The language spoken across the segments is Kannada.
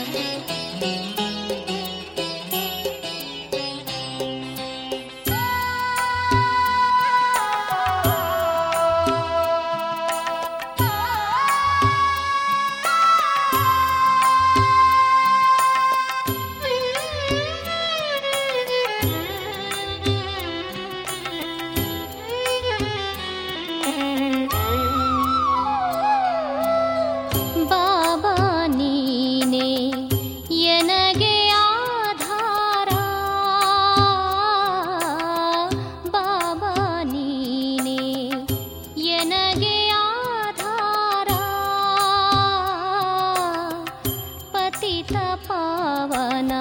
ಬಾಬಾ ನೀನೆ ಎನಗೆ ಆಧಾರ ಬಾಬಾ ನೀನೆ ಎನಗೆ ಆಧಾರ ಪತಿತ ಪಾವನ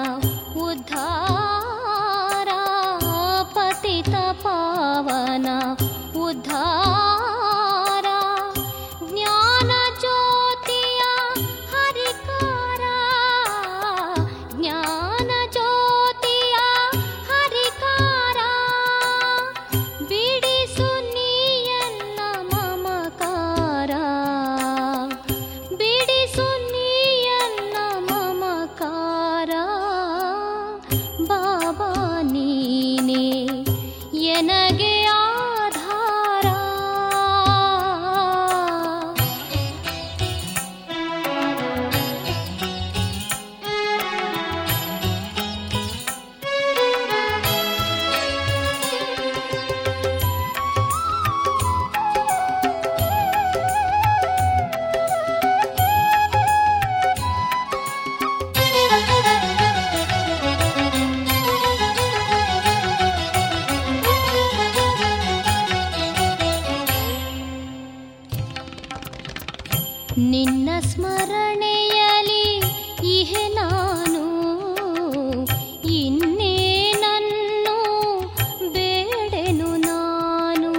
ಉದ್ಧಾರ ಪತಿತ ಪಾವನ ಉದ್ಧಾರ ಜ್ಞಾನ ಜ್ಯೋತಿಯ ಹರಿಕಾರ ಜ್ಞಾನ ಜ್ಯೋತಿಯ ಹರಿಕಾರ ಬಿಡಿಸು ನೀಯಲ್ಲ ಮಮಕಾರ ಬಿಡಿಸು ನೀಯಲ್ಲ ಮಮಕಾರ ಬಾಬಾ ನೀನೆ ಎನಗೆ ಆಧಾರ ನಿನ್ನ ಸ್ಮರಣೆಯಲಿ ಇಹೆ ನಾನು ಇನ್ನೇನನ್ನು ಬೇಡೆನು ನಾನು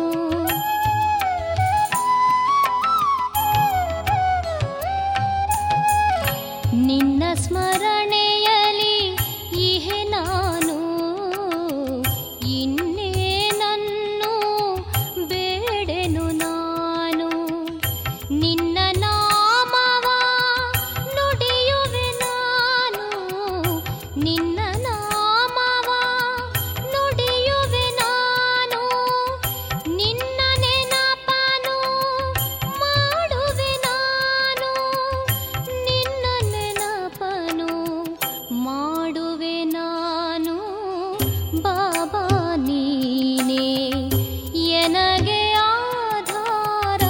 ನಿನ್ನ ಸ್ಮರಣೆಯಲಿ ಇಹೆ ನಾನು ಇನ್ನೇನನ್ನು ಬೇಡೆನು ನಾನು ನಿನ್ನ ನಾಮವ ನುಡಿಯುವೆ ನಾನು ನಿನ್ನ ನಾಮವ ನುಡಿಯುವೆ ನಾನು ನಿನ್ನ ನೆನಪನು ಮಾಡುವೆ ನಾನು ನಿನ್ನ ನೆನಪನು ಮಾಡುವೆ ನಾನು ಬಾಬಾ ನೀನೆ ಎನಗೆ ಆಧಾರ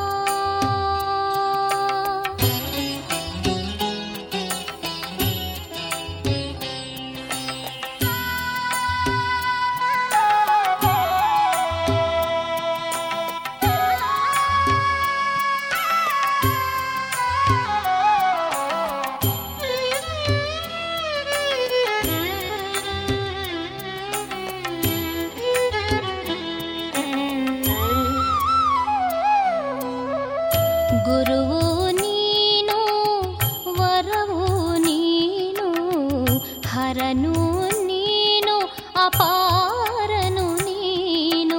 ಗುರುವು ನೀನು ವರವು ನೀನು ಹರನು ನೀನು ಅಪಾರನು ನೀನು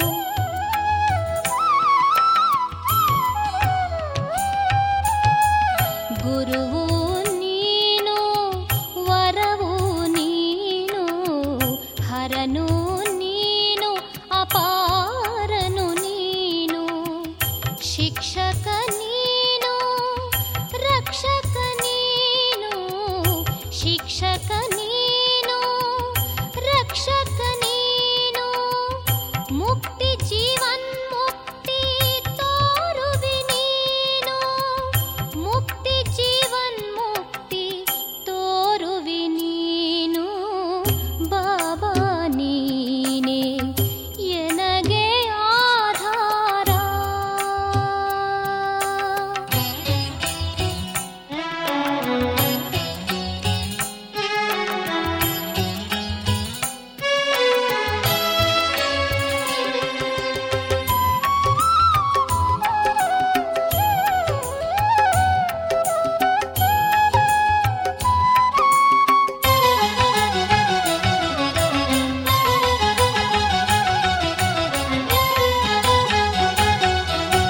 ಗುರುವು ನೀನು ವರವು ನೀನು ಹರನು ನೀನು ಅಪಾರನು ನೀನು ಶಿಕ್ಷಕ ನೀನು ರಕ್ಷಕ ನೀನು ಶಿಕ್ಷಕ ನೀನು ರಕ್ಷಕ ನೀನು ಮುಕ್ತಿ ಜೀವನ್ ಮುಕ್ತಿ ತೋರುವಿ ನೀನು ಮುಕ್ತಿ ಜೀವನ್ ಮುಕ್ತಿ ತೋರುವಿ ನೀನು ಬಾಬಾ ನೀನೆ ಎನಗೆ ಆಧಾರ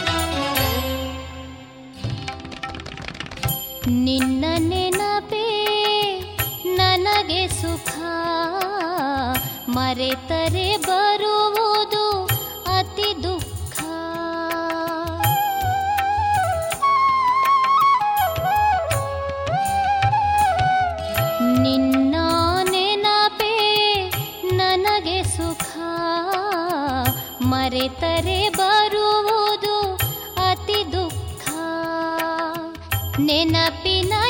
ನಿನ್ನ ನೆನಪೇ ನನಗೆ ಸುಖ ಮರೆತರೆ ಬರುವುದು ಅತಿ ದುಃಖ ನಿನ್ನ ನೆನಪೇ ನನಗೆ ಸುಖ ಮರೆತರೆ ಬರುವುದು ಅತಿ ದುಃಖ ನೆನಪಿನ